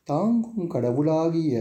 தாங்கும் கடவுளாகிய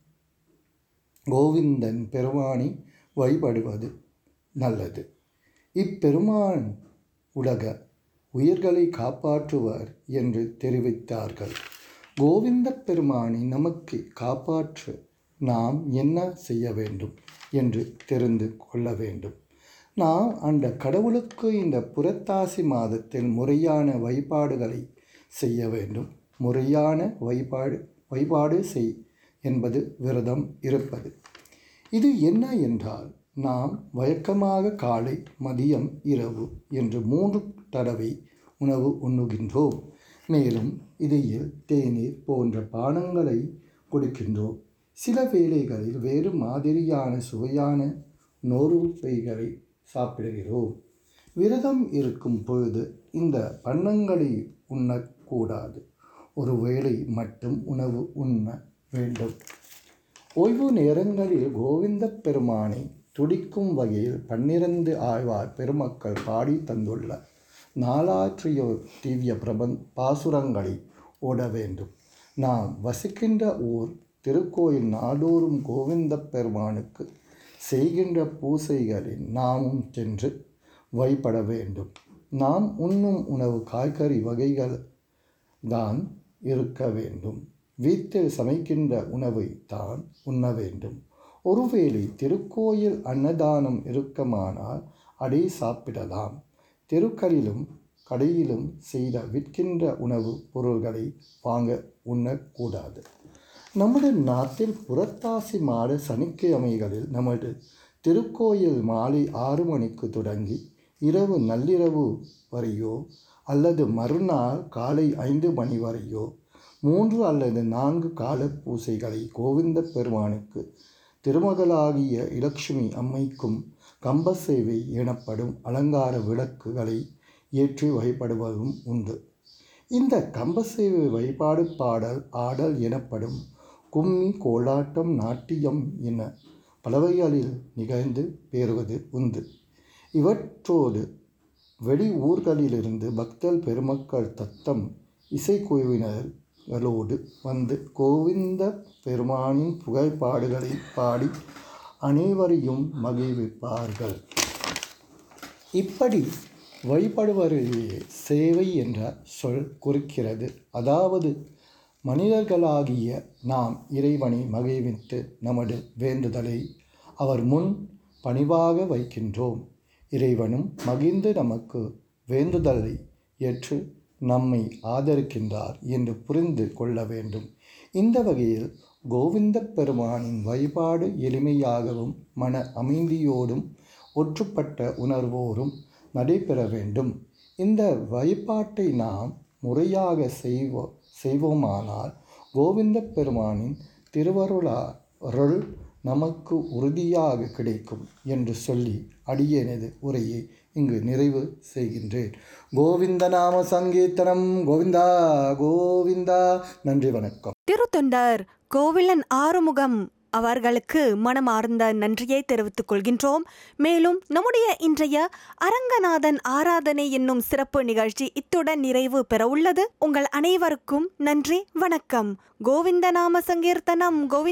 கோவிந்தன் பெருமானை வழிபடுவது நல்லது இப்பெருமான் உலக உயிர்களை காப்பாற்றுவார் என்று தெரிவித்தார்கள் கோவிந்த பெருமானை நமக்கு காப்பாற்ற நாம் என்ன செய்ய வேண்டும் என்று தெரிந்து கொள்ள வேண்டும் நாம் அந்த கடவுளுக்கு இந்த புரட்டாசி மாதத்தில் முறையான வழிபாடுகளை செய்ய வேண்டும் முறையான வழிபாடு வழிபாடு செய் என்பது விரதம் இருப்பது இது என்ன என்றால் நாம் வழக்கமாக காலை மதியம் இரவு என்று மூன்று தடவை உணவு உண்ணுகின்றோம் மேலும் இடையில் தேநீர் போன்ற பானங்களை கொடுக்கின்றோம் சில வேளைகளில் வேறு மாதிரியான சுவையான நோருப்பைகளை சாப்பிடுகிறோம் விரதம் இருக்கும் பொழுது இந்த பன்னங்களை உண்ணக்கூடாது ஒரு வேளை மட்டும் உணவு உண்ண வேண்டும் ஓய்வு நேரங்களில் கோவிந்த பெருமானை துடிக்கும் வகையில் பன்னிரண்டு ஆழ்வார் பெருமக்கள் பாடி தந்துள்ள நாலாற்றிய திவ்ய பிரபன் பாசுரங்களை ஓட வேண்டும் நாம் வசிக்கின்ற ஊர் திருக்கோயில் நாடோறும் கோவிந்த பெருமானுக்கு செய்கின்ற பூசைகளில் நாமும் சென்று வழிபட வேண்டும் நாம் உண்ணும் உணவு காய்கறி வகைகள் தான் இருக்க வேண்டும் வீட்டில் சமைக்கின்ற உணவை தான் உண்ண வேண்டும் ஒருவேளை திருக்கோயில் அன்னதானம் இருக்குமானால் அதை சாப்பிடலாம் தெருக்களிலும் கடையிலும் செய்த விற்கின்ற உணவு பொருள்களை வாங்க உண்ணக்கூடாது நமது நாட்டில் புரட்டாசி மாத சனிக்கிழமைகளில் நமது திருக்கோயில் மாலை ஆறு மணிக்கு தொடங்கி இரவு நள்ளிரவு வரையோ அல்லது மறுநாள் காலை ஐந்து மணி வரையோ மூன்று அல்லது நான்கு கால பூசைகளை கோவிந்த பெருமானுக்கு திருமகளாகிய இலட்சுமி அம்மைக்கும் கம்பசேவை எனப்படும் அலங்கார விளக்குகளை ஏற்றி வழிபடுவதும் உண்டு இந்த கம்பசேவை வழிபாடு பாடல் ஆடல் எனப்படும் கும்மி கோலாட்டம் நாட்டியம் என பலவைகளில் நிகழ்ந்து பேறுவது உண்டு இவற்றோடு வெளி ஊர்களிலிருந்து பக்தர் பெருமக்கள் தத்தம் இசைக்குழுவினர்களோடு வந்து கோவிந்த பெருமானின் புகழ்பாடுகளை பாடி அனைவரையும் மகிழ்விப்பார்கள் இப்படி வழிபடுவரையே சேவை என்ற சொல் குறிக்கிறது அதாவது மனிதர்களாகிய நாம் இறைவனை மகிழ்வித்து நமது வேண்டுதலை அவர் முன் பணிவாக வைக்கின்றோம் இறைவனும் மகிழ்ந்து நமக்கு வேண்டுதலை ஏற்று நம்மை ஆதரிக்கின்றார் என்று புரிந்து கொள்ள வேண்டும் இந்த வகையில் கோவிந்த பெருமானின் வழிபாடு எளிமையாகவும் மன அமைதியோடும் ஒற்றுப்பட்ட உணர்வோடும் நடைபெற வேண்டும் இந்த வழிபாட்டை நாம் முறையாக செய்வோ செய்வோமானால் கோவிந்த பெருமானின் திருவருளாருள் நமக்கு உறுதியாக கிடைக்கும் என்று சொல்லி அடியேனது உரையை இங்கு நிறைவு செய்கின்றேன் கோவிந்த நாம சங்கீர்த்தனம் கோவிந்தா கோவிந்தா நன்றி வணக்கம் திருத்தொண்டர் கோவிலன் ஆறுமுகம் அவர்களுக்கு மனமார்ந்த நன்றியை தெரிவித்துக் கொள்கின்றோம் மேலும் நம்முடைய இன்றைய அரங்கநாதன் ஆராதனை என்னும் சிறப்பு நிகழ்ச்சி இத்துடன் நிறைவு பெற உள்ளது உங்கள் அனைவருக்கும் நன்றி வணக்கம் கோவிந்த நாம சங்கீர்த்தனம் கோவிந்த